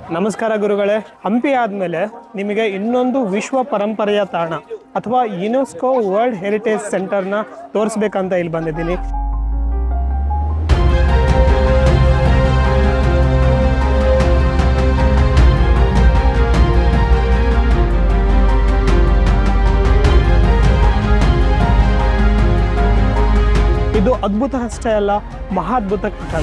ನಮಸ್ಕಾರ ಗುರುಗಳೇ ಹಂಪಿ ಆದಮೇಲೆ ನಿಮಗೆ ಇನ್ನೊಂದು ವಿಶ್ವ ಪರಂಪರೆಯ ತಾಣ ಅಥವಾ ಯುನೆಸ್ಕೋ ವರ್ಲ್ಡ್ ಹೆರಿಟೇಜ್ ಸೆಂಟರ್ನ ತೋರಿಸ್ಬೇಕಂತ ಇಲ್ಲಿ ಬಂದಿದ್ದೀನಿ ಇದು ಅದ್ಭುತ ಅಷ್ಟೇ ಅಲ್ಲ ಮಹಾದ್ಭುತ ಕಟ್ಟಡ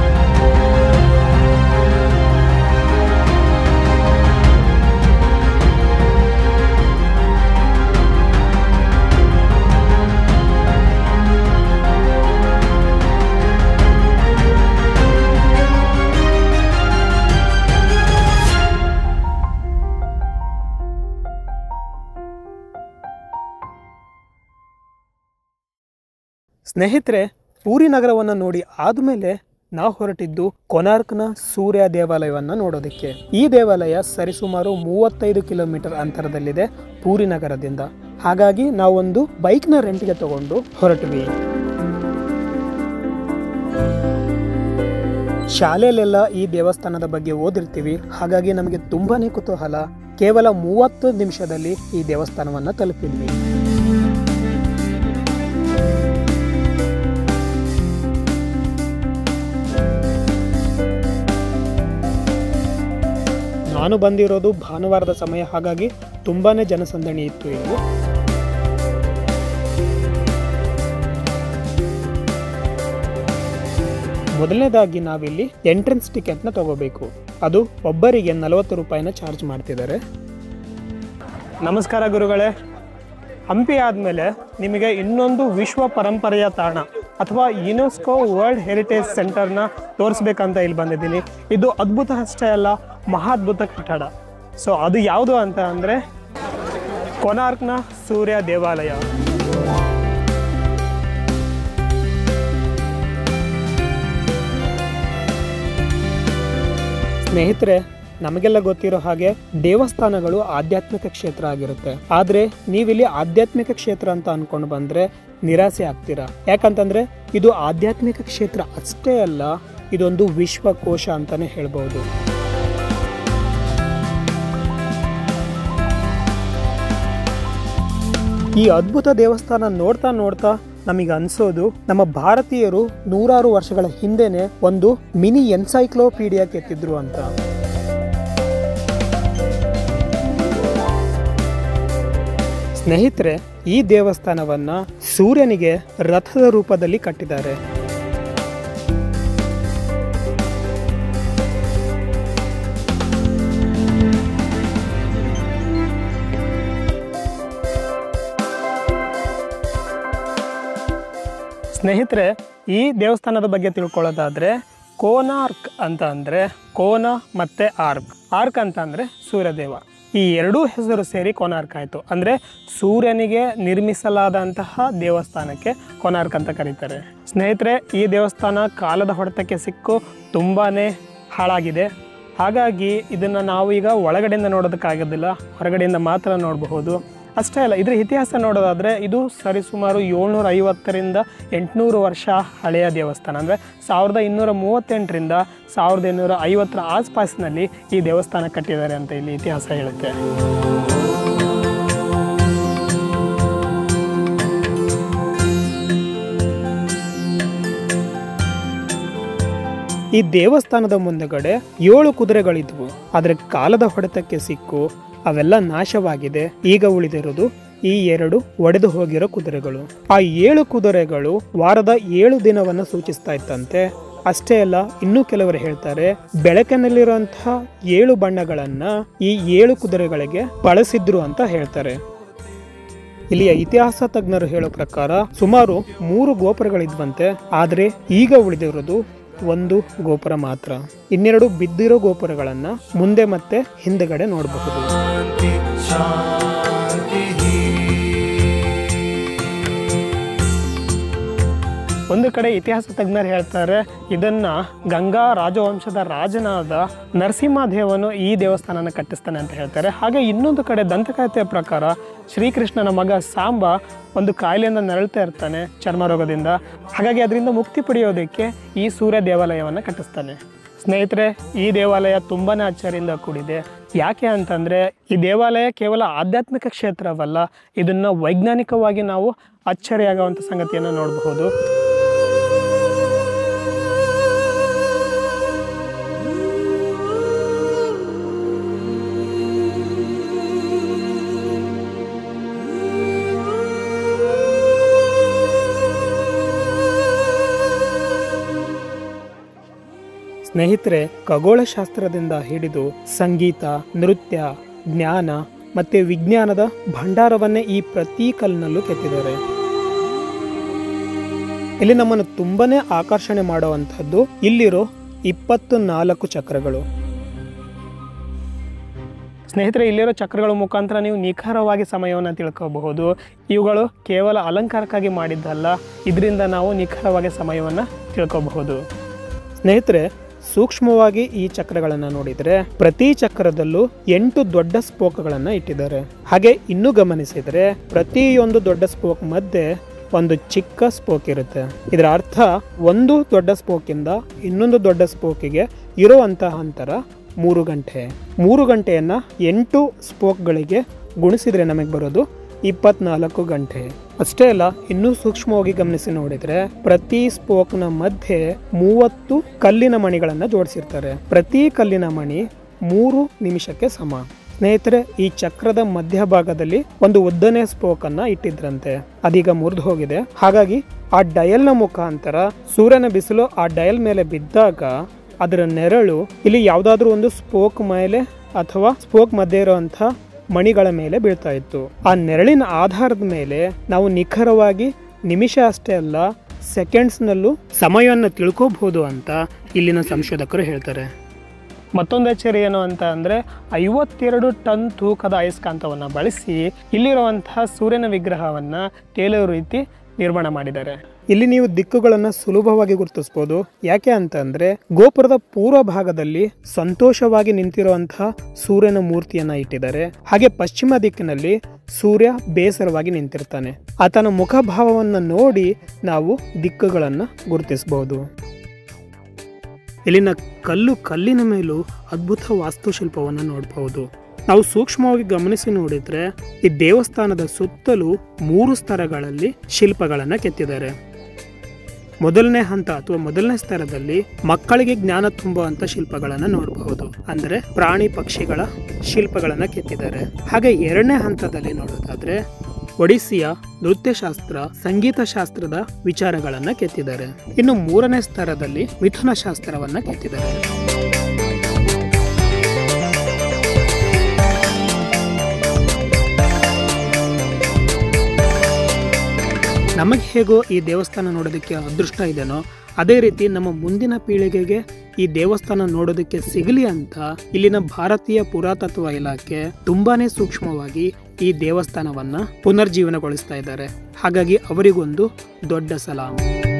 ಸ್ನೇಹಿತರೆ ಪೂರಿ ನಗರವನ್ನು ನೋಡಿ ಆದಮೇಲೆ ನಾವು ಹೊರಟಿದ್ದು ಕೊನಾರ್ಕ್ನ ಸೂರ್ಯ ದೇವಾಲಯವನ್ನು ನೋಡೋದಕ್ಕೆ ಈ ದೇವಾಲಯ ಸರಿಸುಮಾರು ಮೂವತ್ತೈದು ಕಿಲೋಮೀಟರ್ ಅಂತರದಲ್ಲಿದೆ ಪೂರಿ ನಗರದಿಂದ ಹಾಗಾಗಿ ನಾವೊಂದು ಬೈಕ್ನ ರೆಂಟ್ಗೆ ತಗೊಂಡು ಹೊರಟ್ವಿ ಶಾಲೆಯಲ್ಲೆಲ್ಲ ಈ ದೇವಸ್ಥಾನದ ಬಗ್ಗೆ ಓದಿರ್ತೀವಿ ಹಾಗಾಗಿ ನಮಗೆ ತುಂಬಾನೇ ಕುತೂಹಲ ಕೇವಲ ಮೂವತ್ತು ನಿಮಿಷದಲ್ಲಿ ಈ ದೇವಸ್ಥಾನವನ್ನು ತಲುಪಿದ್ವಿ ನಾನು ಬಂದಿರೋದು ಭಾನುವಾರದ ಸಮಯ ಹಾಗಾಗಿ ತುಂಬಾನೇ ಜನಸಂದಣಿ ಇತ್ತು ಇಲ್ಲಿ ಮೊದಲನೇದಾಗಿ ನಾವಿಲ್ಲಿ ಎಂಟ್ರೆನ್ಸ್ ಟಿಕೆಟ್ನ ತಗೋಬೇಕು ಅದು ಒಬ್ಬರಿಗೆ ನಲವತ್ತು ರೂಪಾಯಿನ ಚಾರ್ಜ್ ಮಾಡ್ತಿದ್ದಾರೆ ನಮಸ್ಕಾರ ಗುರುಗಳೇ ಹಂಪಿ ಆದಮೇಲೆ ನಿಮಗೆ ಇನ್ನೊಂದು ವಿಶ್ವ ಪರಂಪರೆಯ ತಾಣ ಅಥವಾ ಯುನೆಸ್ಕೋ ವರ್ಲ್ಡ್ ಹೆರಿಟೇಜ್ ಸೆಂಟರ್ನ ತೋರಿಸ್ಬೇಕಂತ ಇಲ್ಲಿ ಬಂದಿದ್ದೀನಿ ಇದು ಅದ್ಭುತ ಅಷ್ಟೇ ಅಲ್ಲ ಮಹಾದ್ಭುತ ಕಟ್ಟಡ ಸೊ ಅದು ಯಾವುದು ಅಂತ ಅಂದರೆ ಕೊನಾರ್ಕ್ನ ಸೂರ್ಯ ದೇವಾಲಯ ಸ್ನೇಹಿತರೆ ನಮಗೆಲ್ಲ ಗೊತ್ತಿರೋ ಹಾಗೆ ದೇವಸ್ಥಾನಗಳು ಆಧ್ಯಾತ್ಮಿಕ ಕ್ಷೇತ್ರ ಆಗಿರುತ್ತೆ ಆದ್ರೆ ನೀವಿಲ್ಲಿ ಆಧ್ಯಾತ್ಮಿಕ ಕ್ಷೇತ್ರ ಅಂತ ಅನ್ಕೊಂಡು ಬಂದ್ರೆ ನಿರಾಸೆ ಆಗ್ತೀರಾ ಯಾಕಂತಂದ್ರೆ ಇದು ಆಧ್ಯಾತ್ಮಿಕ ಕ್ಷೇತ್ರ ಅಷ್ಟೇ ಅಲ್ಲ ಇದೊಂದು ವಿಶ್ವಕೋಶ ಅಂತಾನೆ ಹೇಳ್ಬಹುದು ಈ ಅದ್ಭುತ ದೇವಸ್ಥಾನ ನೋಡ್ತಾ ನೋಡ್ತಾ ನಮಗೆ ಅನ್ಸೋದು ನಮ್ಮ ಭಾರತೀಯರು ನೂರಾರು ವರ್ಷಗಳ ಹಿಂದೆನೆ ಒಂದು ಮಿನಿ ಎನ್ಸೈಕ್ಲೋಪೀಡಿಯಾ ಕೆತ್ತಿದ್ರು ಅಂತ ಸ್ನೇಹಿತರೆ ಈ ದೇವಸ್ಥಾನವನ್ನ ಸೂರ್ಯನಿಗೆ ರಥದ ರೂಪದಲ್ಲಿ ಕಟ್ಟಿದ್ದಾರೆ ಸ್ನೇಹಿತರೆ ಈ ದೇವಸ್ಥಾನದ ಬಗ್ಗೆ ತಿಳ್ಕೊಳ್ಳೋದಾದ್ರೆ ಕೋನಾರ್ಕ್ ಅಂತ ಅಂದ್ರೆ ಕೋನ ಮತ್ತೆ ಆರ್ಕ್ ಆರ್ಕ್ ಅಂತ ಅಂದ್ರೆ ಸೂರ್ಯದೇವ ಈ ಎರಡೂ ಹೆಸರು ಸೇರಿ ಕೋನಾರ್ಕ್ ಆಯಿತು ಅಂದರೆ ಸೂರ್ಯನಿಗೆ ನಿರ್ಮಿಸಲಾದಂತಹ ದೇವಸ್ಥಾನಕ್ಕೆ ಕೋನಾರ್ಕ್ ಅಂತ ಕರೀತಾರೆ ಸ್ನೇಹಿತರೆ ಈ ದೇವಸ್ಥಾನ ಕಾಲದ ಹೊಡೆತಕ್ಕೆ ಸಿಕ್ಕು ತುಂಬಾ ಹಾಳಾಗಿದೆ ಹಾಗಾಗಿ ಇದನ್ನು ನಾವು ಈಗ ಒಳಗಡೆಯಿಂದ ನೋಡೋದಕ್ಕಾಗೋದಿಲ್ಲ ಹೊರಗಡೆಯಿಂದ ಮಾತ್ರ ನೋಡಬಹುದು ಅಷ್ಟೇ ಅಲ್ಲ ಇದರ ಇತಿಹಾಸ ನೋಡೋದಾದರೆ ಇದು ಸರಿಸುಮಾರು ಏಳ್ನೂರ ಐವತ್ತರಿಂದ ಎಂಟುನೂರು ವರ್ಷ ಹಳೆಯ ದೇವಸ್ಥಾನ ಅಂದರೆ ಸಾವಿರದ ಇನ್ನೂರ ಮೂವತ್ತೆಂಟರಿಂದ ಸಾವಿರದ ಇನ್ನೂರ ಐವತ್ತರ ಆಸ್ಪಾಸಿನಲ್ಲಿ ಈ ದೇವಸ್ಥಾನ ಕಟ್ಟಿದ್ದಾರೆ ಅಂತ ಇಲ್ಲಿ ಇತಿಹಾಸ ಹೇಳುತ್ತೆ ಈ ದೇವಸ್ಥಾನದ ಮುಂದೆಗಡೆ ಏಳು ಕುದುರೆಗಳಿದ್ವು ಆದರೆ ಕಾಲದ ಹೊಡೆತಕ್ಕೆ ಸಿಕ್ಕು ಅವೆಲ್ಲ ನಾಶವಾಗಿದೆ ಈಗ ಉಳಿದಿರೋದು ಈ ಎರಡು ಒಡೆದು ಹೋಗಿರೋ ಕುದುರೆಗಳು ಆ ಏಳು ಕುದುರೆಗಳು ವಾರದ ಏಳು ದಿನವನ್ನ ಸೂಚಿಸ್ತಾ ಇತ್ತಂತೆ ಅಷ್ಟೇ ಅಲ್ಲ ಇನ್ನೂ ಕೆಲವರು ಹೇಳ್ತಾರೆ ಬೆಳಕಿನಲ್ಲಿರುವಂತಹ ಏಳು ಬಣ್ಣಗಳನ್ನ ಈ ಏಳು ಕುದುರೆಗಳಿಗೆ ಬಳಸಿದ್ರು ಅಂತ ಹೇಳ್ತಾರೆ ಇಲ್ಲಿಯ ಇತಿಹಾಸ ತಜ್ಞರು ಹೇಳೋ ಪ್ರಕಾರ ಸುಮಾರು ಮೂರು ಗೋಪುರಗಳಿದ್ವಂತೆ ಆದ್ರೆ ಈಗ ಉಳಿದಿರೋದು ಒಂದು ಗೋಪುರ ಮಾತ್ರ ಇನ್ನೆರಡು ಬಿದ್ದಿರೋ ಗೋಪುರಗಳನ್ನ ಮುಂದೆ ಮತ್ತೆ ಹಿಂದೆಗಡೆ ನೋಡಬಹುದು ಒಂದು ಕಡೆ ಇತಿಹಾಸ ತಜ್ಞರು ಹೇಳ್ತಾರೆ ಇದನ್ನ ಗಂಗಾ ರಾಜವಂಶದ ರಾಜನಾದ ನರಸಿಂಹದೇವನು ಈ ದೇವಸ್ಥಾನನ ಕಟ್ಟಿಸ್ತಾನೆ ಅಂತ ಹೇಳ್ತಾರೆ ಹಾಗೆ ಇನ್ನೊಂದು ಕಡೆ ದಂತಕಥೆಯ ಪ್ರಕಾರ ಶ್ರೀಕೃಷ್ಣನ ಮಗ ಸಾಂಬ ಒಂದು ಕಾಯಿಲೆಯಿಂದ ನರಳ್ತಾ ಇರ್ತಾನೆ ಚರ್ಮ ರೋಗದಿಂದ ಹಾಗಾಗಿ ಅದರಿಂದ ಮುಕ್ತಿ ಪಡೆಯೋದಕ್ಕೆ ಈ ಸೂರ್ಯ ದೇವಾಲಯವನ್ನು ಕಟ್ಟಿಸ್ತಾನೆ ಸ್ನೇಹಿತರೆ ಈ ದೇವಾಲಯ ತುಂಬಾನೇ ಅಚ್ಚರಿಯಿಂದ ಕೂಡಿದೆ ಯಾಕೆ ಅಂತಂದ್ರೆ ಈ ದೇವಾಲಯ ಕೇವಲ ಆಧ್ಯಾತ್ಮಿಕ ಕ್ಷೇತ್ರವಲ್ಲ ಇದನ್ನ ವೈಜ್ಞಾನಿಕವಾಗಿ ನಾವು ಅಚ್ಚರಿಯಾಗುವಂಥ ಸಂಗತಿಯನ್ನು ನೋಡಬಹುದು ಸ್ನೇಹಿತರೆ ಖಗೋಳಶಾಸ್ತ್ರದಿಂದ ಹಿಡಿದು ಸಂಗೀತ ನೃತ್ಯ ಜ್ಞಾನ ಮತ್ತೆ ವಿಜ್ಞಾನದ ಭಂಡಾರವನ್ನೇ ಈ ಪ್ರತಿ ಕಲ್ಲಿನಲ್ಲೂ ಕೆತ್ತಿದ್ದಾರೆ ಇಲ್ಲಿ ನಮ್ಮನ್ನು ತುಂಬಾನೇ ಆಕರ್ಷಣೆ ಮಾಡುವಂಥದ್ದು ಇಲ್ಲಿರೋ ಇಪ್ಪತ್ತು ನಾಲ್ಕು ಚಕ್ರಗಳು ಸ್ನೇಹಿತರೆ ಇಲ್ಲಿರೋ ಚಕ್ರಗಳ ಮುಖಾಂತರ ನೀವು ನಿಖರವಾಗಿ ಸಮಯವನ್ನು ತಿಳ್ಕೋಬಹುದು ಇವುಗಳು ಕೇವಲ ಅಲಂಕಾರಕ್ಕಾಗಿ ಮಾಡಿದ್ದಲ್ಲ ಇದರಿಂದ ನಾವು ನಿಖರವಾಗಿ ಸಮಯವನ್ನು ತಿಳ್ಕೋಬಹುದು ಸ್ನೇಹಿತರೆ ಸೂಕ್ಷ್ಮವಾಗಿ ಈ ಚಕ್ರಗಳನ್ನು ನೋಡಿದರೆ ಪ್ರತಿ ಚಕ್ರದಲ್ಲೂ ಎಂಟು ದೊಡ್ಡ ಸ್ಪೋಕ್ಗಳನ್ನು ಇಟ್ಟಿದ್ದಾರೆ ಹಾಗೆ ಇನ್ನೂ ಗಮನಿಸಿದರೆ ಪ್ರತಿಯೊಂದು ದೊಡ್ಡ ಸ್ಪೋಕ್ ಮಧ್ಯೆ ಒಂದು ಚಿಕ್ಕ ಸ್ಪೋಕ್ ಇರುತ್ತೆ ಇದರ ಅರ್ಥ ಒಂದು ದೊಡ್ಡ ಸ್ಪೋಕಿಂದ ಇನ್ನೊಂದು ದೊಡ್ಡ ಸ್ಪೋಕಿಗೆ ಇರುವಂತಹ ಅಂತರ ಮೂರು ಗಂಟೆ ಮೂರು ಗಂಟೆಯನ್ನ ಎಂಟು ಸ್ಪೋಕ್ಗಳಿಗೆ ಗುಣಿಸಿದ್ರೆ ನಮಗೆ ಬರೋದು ಇಪ್ಪತ್ನಾಲ್ಕು ಗಂಟೆ ಅಷ್ಟೇ ಅಲ್ಲ ಇನ್ನೂ ಸೂಕ್ಷ್ಮವಾಗಿ ಗಮನಿಸಿ ನೋಡಿದ್ರೆ ಪ್ರತಿ ಸ್ಪೋಕ್ನ ಮಧ್ಯೆ ಮೂವತ್ತು ಕಲ್ಲಿನ ಮಣಿಗಳನ್ನ ಜೋಡಿಸಿರ್ತಾರೆ ಪ್ರತಿ ಕಲ್ಲಿನ ಮಣಿ ಮೂರು ನಿಮಿಷಕ್ಕೆ ಸಮ ಸ್ನೇಹಿತರೆ ಈ ಚಕ್ರದ ಮಧ್ಯಭಾಗದಲ್ಲಿ ಒಂದು ಉದ್ದನೆ ಸ್ಪೋಕ್ ಅನ್ನ ಇಟ್ಟಿದ್ರಂತೆ ಅದೀಗ ಮುರಿದು ಹೋಗಿದೆ ಹಾಗಾಗಿ ಆ ಡಯಲ್ನ ಮುಖಾಂತರ ಸೂರ್ಯನ ಬಿಸಿಲು ಆ ಡಯಲ್ ಮೇಲೆ ಬಿದ್ದಾಗ ಅದರ ನೆರಳು ಇಲ್ಲಿ ಯಾವುದಾದ್ರೂ ಒಂದು ಸ್ಪೋಕ್ ಮೇಲೆ ಅಥವಾ ಸ್ಪೋಕ್ ಮಧ್ಯೆ ಇರುವಂಥ ಮಣಿಗಳ ಮೇಲೆ ಬೀಳ್ತಾ ಇತ್ತು ಆ ನೆರಳಿನ ಆಧಾರದ ಮೇಲೆ ನಾವು ನಿಖರವಾಗಿ ನಿಮಿಷ ಅಷ್ಟೇ ಅಲ್ಲ ಸೆಕೆಂಡ್ಸ್ನಲ್ಲೂ ಸಮಯವನ್ನು ತಿಳ್ಕೋಬಹುದು ಅಂತ ಇಲ್ಲಿನ ಸಂಶೋಧಕರು ಹೇಳ್ತಾರೆ ಮತ್ತೊಂದು ಅಚ್ಚರಿ ಏನು ಅಂತ ಅಂದರೆ ಐವತ್ತೆರಡು ಟನ್ ತೂಕದ ಅಯಸ್ಕಾಂತವನ್ನು ಬಳಸಿ ಇಲ್ಲಿರುವಂತಹ ಸೂರ್ಯನ ವಿಗ್ರಹವನ್ನು ತೇಲುವ ರೀತಿ ನಿರ್ಮಾಣ ಮಾಡಿದ್ದಾರೆ ಇಲ್ಲಿ ನೀವು ದಿಕ್ಕುಗಳನ್ನು ಸುಲಭವಾಗಿ ಗುರುತಿಸಬಹುದು ಯಾಕೆ ಅಂತಂದ್ರೆ ಗೋಪುರದ ಪೂರ್ವ ಭಾಗದಲ್ಲಿ ಸಂತೋಷವಾಗಿ ನಿಂತಿರುವಂತಹ ಸೂರ್ಯನ ಮೂರ್ತಿಯನ್ನ ಇಟ್ಟಿದ್ದಾರೆ ಹಾಗೆ ಪಶ್ಚಿಮ ದಿಕ್ಕಿನಲ್ಲಿ ಸೂರ್ಯ ಬೇಸರವಾಗಿ ನಿಂತಿರ್ತಾನೆ ಆತನ ಮುಖಭಾವವನ್ನು ನೋಡಿ ನಾವು ದಿಕ್ಕುಗಳನ್ನು ಗುರುತಿಸಬಹುದು ಇಲ್ಲಿನ ಕಲ್ಲು ಕಲ್ಲಿನ ಮೇಲೂ ಅದ್ಭುತ ವಾಸ್ತುಶಿಲ್ಪವನ್ನು ನೋಡಬಹುದು ನಾವು ಸೂಕ್ಷ್ಮವಾಗಿ ಗಮನಿಸಿ ನೋಡಿದ್ರೆ ಈ ದೇವಸ್ಥಾನದ ಸುತ್ತಲೂ ಮೂರು ಸ್ತರಗಳಲ್ಲಿ ಶಿಲ್ಪಗಳನ್ನು ಕೆತ್ತಿದ್ದಾರೆ ಮೊದಲನೇ ಹಂತ ಅಥವಾ ಮೊದಲನೇ ಸ್ತರದಲ್ಲಿ ಮಕ್ಕಳಿಗೆ ಜ್ಞಾನ ತುಂಬುವಂತ ಶಿಲ್ಪಗಳನ್ನು ನೋಡಬಹುದು ಅಂದ್ರೆ ಪ್ರಾಣಿ ಪಕ್ಷಿಗಳ ಶಿಲ್ಪಗಳನ್ನು ಕೆತ್ತಿದ್ದಾರೆ ಹಾಗೆ ಎರಡನೇ ಹಂತದಲ್ಲಿ ನೋಡೋದಾದ್ರೆ ಒಡಿಸ್ಸಿಯ ನೃತ್ಯಶಾಸ್ತ್ರ ಸಂಗೀತ ಶಾಸ್ತ್ರದ ವಿಚಾರಗಳನ್ನ ಕೆತ್ತಿದ್ದಾರೆ ಇನ್ನು ಮೂರನೇ ಸ್ತರದಲ್ಲಿ ಮಿಥುನ ಶಾಸ್ತ್ರವನ್ನ ಕೆತ್ತಿದ್ದಾರೆ ನಮಗೆ ಹೇಗೋ ಈ ದೇವಸ್ಥಾನ ನೋಡೋದಕ್ಕೆ ಅದೃಷ್ಟ ಇದೆನೋ ಅದೇ ರೀತಿ ನಮ್ಮ ಮುಂದಿನ ಪೀಳಿಗೆಗೆ ಈ ದೇವಸ್ಥಾನ ನೋಡೋದಕ್ಕೆ ಸಿಗಲಿ ಅಂತ ಇಲ್ಲಿನ ಭಾರತೀಯ ಪುರಾತತ್ವ ಇಲಾಖೆ ತುಂಬಾನೇ ಸೂಕ್ಷ್ಮವಾಗಿ ಈ ದೇವಸ್ಥಾನವನ್ನ ಪುನರ್ಜೀವನಗೊಳಿಸ್ತಾ ಇದ್ದಾರೆ ಹಾಗಾಗಿ ಅವರಿಗೊಂದು ದೊಡ್ಡ ಸಲಾಂ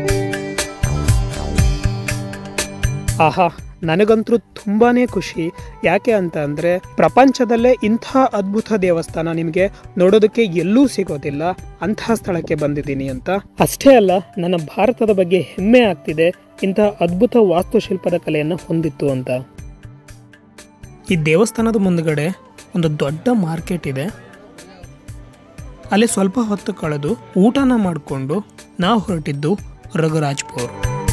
ಆಹಾ ನನಗಂತೂ ತುಂಬಾನೇ ಖುಷಿ ಯಾಕೆ ಅಂತ ಅಂದರೆ ಪ್ರಪಂಚದಲ್ಲೇ ಇಂಥ ಅದ್ಭುತ ದೇವಸ್ಥಾನ ನಿಮಗೆ ನೋಡೋದಕ್ಕೆ ಎಲ್ಲೂ ಸಿಗೋದಿಲ್ಲ ಅಂತಹ ಸ್ಥಳಕ್ಕೆ ಬಂದಿದ್ದೀನಿ ಅಂತ ಅಷ್ಟೇ ಅಲ್ಲ ನನ್ನ ಭಾರತದ ಬಗ್ಗೆ ಹೆಮ್ಮೆ ಆಗ್ತಿದೆ ಇಂತಹ ಅದ್ಭುತ ವಾಸ್ತುಶಿಲ್ಪದ ಕಲೆಯನ್ನು ಹೊಂದಿತ್ತು ಅಂತ ಈ ದೇವಸ್ಥಾನದ ಮುಂದ್ಗಡೆ ಒಂದು ದೊಡ್ಡ ಮಾರ್ಕೆಟ್ ಇದೆ ಅಲ್ಲಿ ಸ್ವಲ್ಪ ಹೊತ್ತು ಕಳೆದು ಊಟನ ಮಾಡಿಕೊಂಡು ನಾವು ಹೊರಟಿದ್ದು ರಘುರಾಜ್ಪುರ್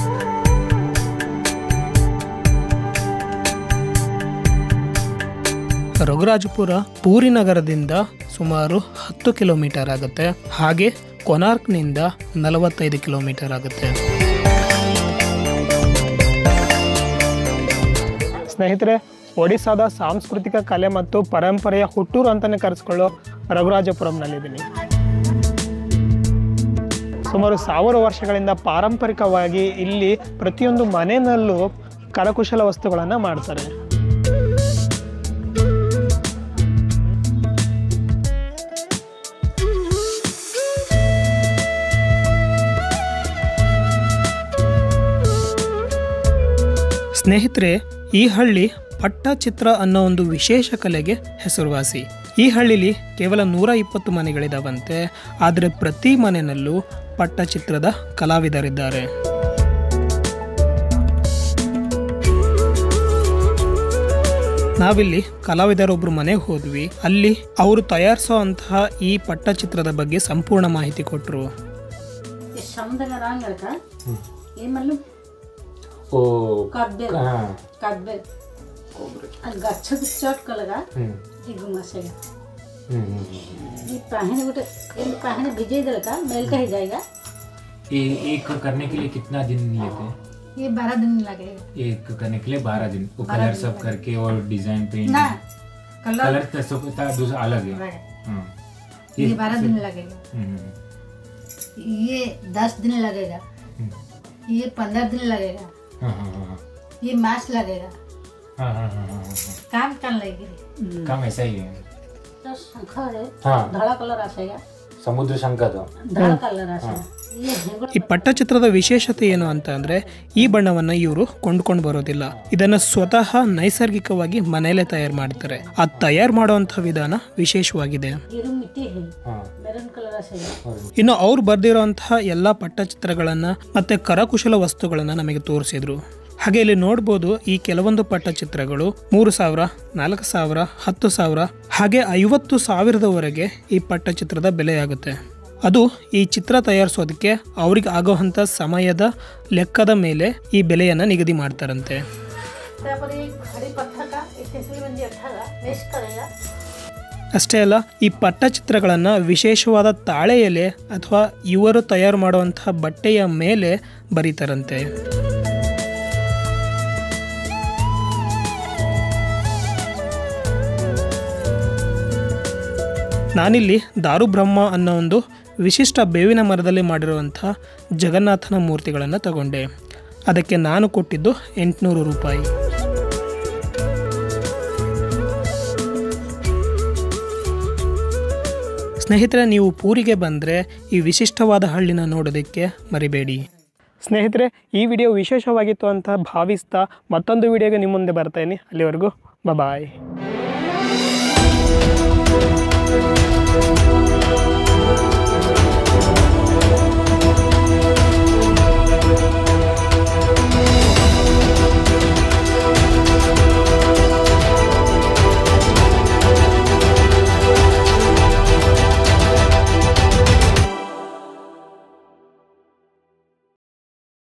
ರಘುರಾಜಪುರ ಪೂರಿ ನಗರದಿಂದ ಸುಮಾರು ಹತ್ತು ಕಿಲೋಮೀಟರ್ ಆಗುತ್ತೆ ಹಾಗೆ ಕೊನಾರ್ಕ್ನಿಂದ ನಲವತ್ತೈದು ಕಿಲೋಮೀಟರ್ ಆಗುತ್ತೆ ಸ್ನೇಹಿತರೆ ಒಡಿಸ್ಸಾದ ಸಾಂಸ್ಕೃತಿಕ ಕಲೆ ಮತ್ತು ಪರಂಪರೆಯ ಹುಟ್ಟೂರು ಅಂತಾನೆ ಕರೆಸ್ಕೊಳ್ಳೋ ರಘುರಾಜಪುರಂನಲ್ಲಿದ್ದೀನಿ ಸುಮಾರು ಸಾವಿರ ವರ್ಷಗಳಿಂದ ಪಾರಂಪರಿಕವಾಗಿ ಇಲ್ಲಿ ಪ್ರತಿಯೊಂದು ಮನೆಯಲ್ಲೂ ಕರಕುಶಲ ವಸ್ತುಗಳನ್ನು ಮಾಡ್ತಾರೆ ಸ್ನೇಹಿತರೆ ಈ ಹಳ್ಳಿ ಪಟ್ಟಚಿತ್ರ ಅನ್ನೋ ಒಂದು ವಿಶೇಷ ಕಲೆಗೆ ಹೆಸರುವಾಸಿ ಈ ಹಳ್ಳಿಲಿ ಕೇವಲ ನೂರ ಇಪ್ಪತ್ತು ಮನೆಗಳಿದಾವಂತೆ ಆದರೆ ಪ್ರತಿ ಮನೆಯಲ್ಲೂ ಪಟ್ಟಚಿತ್ರದ ಕಲಾವಿದರಿದ್ದಾರೆ ನಾವಿಲ್ಲಿ ಕಲಾವಿದರೊಬ್ರು ಮನೆಗೆ ಹೋದ್ವಿ ಅಲ್ಲಿ ಅವರು ತಯಾರಿಸೋ ಅಂತಹ ಈ ಪಟ್ಟಚಿತ್ರದ ಬಗ್ಗೆ ಸಂಪೂರ್ಣ ಮಾಹಿತಿ ಕೊಟ್ಟರು ये समदगा रंग का ये मतलब ओ काब्बे हाँ काब्बे गच्छ चट कलगा हम्म, ये घुमासेगा हम्म, हम्म। ये पाहने गोटे ये पाहने भिजे दल का मेल का ही जाएगा ये एक करने के लिए कितना दिन लेते हैं ये बारह दिन लगेगा एक करने के लिए बारह दिन वो कलर सब करके और डिजाइन पेंट ना कलर कलर तो सब था दूसरा अलग है रहेगा। हाँ। ये बारह दिन लगेगा हम्म, ये दस दिन लगेगा हम्म, ये पंद्रह दिन लगेगा हाँ, हाँ, हाँ, हाँ। ये मास लगेगा हाँ, हाँ, हाँ, हाँ, हाँ। काम कर लेगी काम ऐसा ही है तो शंख है हाँ धड़ा कलर आसेगा समुद्र शंका तो धड़ा कलर आसेगा ये झिंगुर ಈ ಪಟ್ಟಚಿತ್ರದ ವಿಶೇಷತೆ ಏನು ಅಂತ ಅಂದ್ರೆ ಈ ಬಣ್ಣವನ್ನ ಇವರು ಕೊಂಡ್ಕೊಂಡು ಬರೋದಿಲ್ಲ ಇದನ್ನ ಸ್ವತಃ ನೈಸರ್ಗಿಕವಾಗಿ ಮನೆಯಲ್ಲೇ ತಯಾರು ಮಾಡ್ತಾರೆ ಆ ತಯಾರು ಮಾಡುವಂತಹ ವಿಧಾನ ವಿಶೇಷವಾಗಿದೆ ये रूम मिट्टी है हाँ मेरून कलर आसेगा और ಇನ್ನು ಅವ್ರು ಬರೆದಿರುವಂತಹ ಎಲ್ಲ ಪಟ್ಟಚಿತ್ರಗಳನ್ನ ಮತ್ತೆ ಕರಕುಶಲ ವಸ್ತುಗಳನ್ನ ನಮಗೆ ತೋರಿಸಿದ್ರು ಹಾಗೆ ಇಲ್ಲಿ ನೋಡ್ಬೋದು ಈ ಕೆಲವೊಂದು ಪಟ್ಟಚಿತ್ರಗಳು ಮೂರು ಸಾವಿರ ನಾಲ್ಕು ಸಾವಿರ ಹತ್ತು ಸಾವಿರ ಹಾಗೆ ಐವತ್ತು ಸಾವಿರದವರೆಗೆ ಈ ಪಟ್ಟಚಿತ್ರದ ಬೆಲೆಯಾಗುತ್ತೆ ಅದು ಈ ಚಿತ್ರ ತಯಾರಿಸೋದಕ್ಕೆ ಅವ್ರಿಗೆ ಆಗೋವಂಥ ಸಮಯದ ಲೆಕ್ಕದ ಮೇಲೆ ಈ ಬೆಲೆಯನ್ನು ನಿಗದಿ ಮಾಡ್ತಾರಂತೆ पर ये खड़ी पत्थर का एक तेंतुली बंदी अठागा वेस्ट करेगा ಅಷ್ಟೇ ಅಲ್ಲ ಈ ಪಟ್ಟಚಿತ್ರಗಳನ್ನು ವಿಶೇಷವಾದ ತಾಳೆ ಎಲೆ ಅಥವಾ ಇವರು ತಯಾರು ಮಾಡುವಂತಹ ಬಟ್ಟೆಯ ಮೇಲೆ ಬರೀತಾರಂತೆ ನಾನಿಲ್ಲಿ ದಾರು ಬ್ರಹ್ಮ ಅನ್ನೋ ಒಂದು ವಿಶಿಷ್ಟ ಬೇವಿನ ಮರದಲ್ಲಿ ಮಾಡಿರುವಂಥ ಜಗನ್ನಾಥನ ಮೂರ್ತಿಗಳನ್ನು ತಗೊಂಡೆ ಅದಕ್ಕೆ ನಾನು ಕೊಟ್ಟಿದ್ದು ಎಂಟುನೂರು ರೂಪಾಯಿ ಸ್ನೇಹಿತರೆ ನೀವು ಪೂರಿಗೆ ಬಂದರೆ ಈ ವಿಶಿಷ್ಟವಾದ ಹಳ್ಳಿನ ನೋಡೋದಕ್ಕೆ ಮರಿಬೇಡಿ ಸ್ನೇಹಿತರೆ ಈ ವಿಡಿಯೋ ವಿಶೇಷವಾಗಿತ್ತು ಅಂತ ಭಾವಿಸ್ತಾ ಮತ್ತೊಂದು ವಿಡಿಯೋಗೆ ನಿಮ್ಮ ಮುಂದೆ ಬರ್ತಾಯಿನಿ ಅಲ್ಲಿವರೆಗೂ ಬಾಯ್